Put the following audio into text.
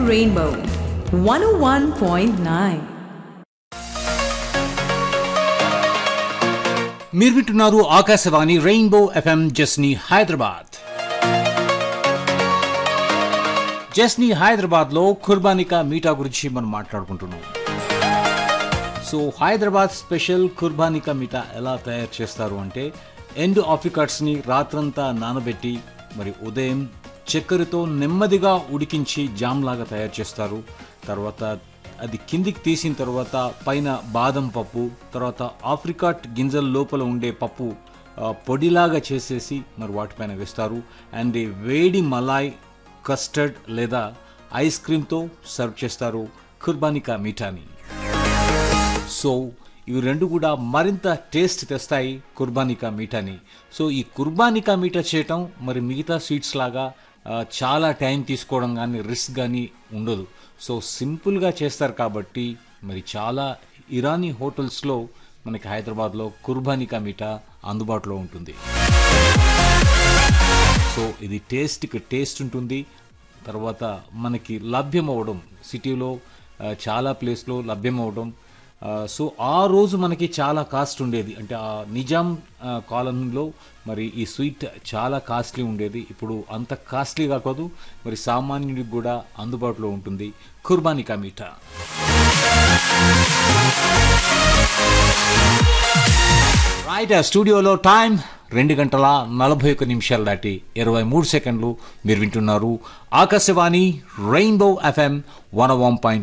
Rainbow 101.9. మీరు వింటున్నారు Akashvani rainbow FM జస్ని హైదరాబాద్ జస్ని హైదరాబాద్లో కుర్బానికా మీటా గురించి మనం మాట్లాడుకుంటున్నాం సో హైదరాబాద్ స్పెషల్ కుర్బానికా మీటా ఎలా తయారు చేస్తారు అంటే ఎండ్ ఆఫికట్స్ని రాత్రంతా నానబెట్టి మరి ఉదయం చక్కెరతో నెమ్మదిగా ఉడికించి జామ్ లాగా తయారు చేస్తారు తర్వాత అది కిందికి తీసిన తర్వాత పైన బాదం పప్పు తర్వాత ఆఫ్రికాట్ గింజల లోపల ఉండే పప్పు ఆ, పొడిలాగా చేసేసి మరి వాటిపైన వేస్తారు అండ్ ఈ వేడి మలాయ్ కస్టర్డ్ లేదా ఐస్ క్రీమ్తో సర్వ్ చేస్తారు కుర్బానికా మీఠాని సో ఇవి రెండు కూడా మరింత టేస్ట్ తెస్తాయి కుర్బానికా మీఠాని సో ఈ కుర్బానికా మీఠా చేయటం మరి మిగతా స్వీట్స్ లాగా ఆ, చాలా టైం తీసుకోవడం కానీ రిస్క్ కానీ ఉండదు సో సింపుల్గా చేస్తారు కాబట్టి మరి చాలా ఇరానీ హోటల్స్లో మనకి హైదరాబాద్లో కుర్బానికా మీఠా అందుబాటులో ఉంటుంది సో ఇది టేస్ట్కి టేస్ట్ ఉంటుంది తర్వాత మనకి లభ్యం అవ్వడం సిటీలో ఆ, చాలా ప్లేస్లో లభ్యం అవ్వడం ఆ, సో ఆ రోజు మనకి చాలా కాస్ట్ ఉండేది అంటే ఆ నిజాం ఆ, కాలంలో మరి ఈ స్వీట్ చాలా కాస్ట్లీ ఉండేది ఇప్పుడు అంత కాస్ట్లీ కాకూడదు మరి సామాన్యుడికి కూడా అందుబాటులో ఉంటుంది కుర్బానికా మీఠా రైట్ ఆ స్టూడియోలో టైం రెండు గంటల నలభై ఒక్క నిమిషాలు దాటి ఇరవై మూడు సెకండ్లు మీరు వింటున్నారు Akashvani rainbow FM one one point